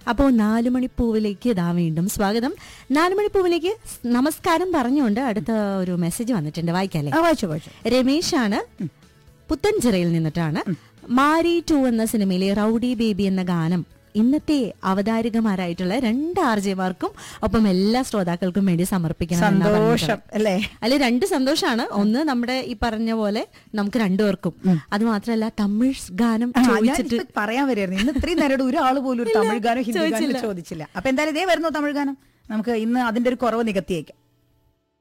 അപ്പോൾ നാലുമണിപ്പൂവിലേക്ക് ഇതാ വീണ്ടും സ്വാഗതം നാലുമണിപ്പൂവിലേക്ക് സ് നമസ്കാരം പറഞ്ഞുകൊണ്ട് അടുത്ത ഒരു മെസ്സേജ് വന്നിട്ടുണ്ട് വായിക്കാല്ലേ ആ വായിച്ചു വായിച്ചു രമേശാണ് പുത്തൻചിറയിൽ നിന്നിട്ടാണ് മാരി ടു എന്ന സിനിമയിലെ റൌഡി ബേബി എന്ന ഗാനം ഇന്നത്തെ അവതാരികമാരായിട്ടുള്ള രണ്ട് ആർജമാർക്കും ഒപ്പം എല്ലാ ശ്രോതാക്കൾക്കും വേണ്ടി സമർപ്പിക്കണം എന്നാ സന്തോഷം പറഞ്ഞിട്ടുള്ളത്. അല്ലേ അല്ലെ രണ്ട് സന്തോഷാണ് ഒന്ന് നമ്മുടെ ഈ പറഞ്ഞ പോലെ നമുക്ക് രണ്ടുപേർക്കും അത് മാത്രമല്ല തമിഴ് ഗാനം ആ, ഞാൻ ചോദിച്ചിട്ട് ഇപ്പൊ പറയാൻ വരികയായിരുന്നു ഇന്ന് ഇത്രയും നേരം ഒരാൾ പോലും ഒരു തമിഴ് ഗാനം ഹിന്ദി ഗാനം ചോദിച്ചില്ല. ചോദിച്ചില്ല അപ്പൊ എന്തായാലും ഇതേ വരുന്നു തമിഴ് ഗാനം നമുക്ക് ഇന്ന് അതിന്റെ ഒരു കുറവ് നികത്തിയേക്കാം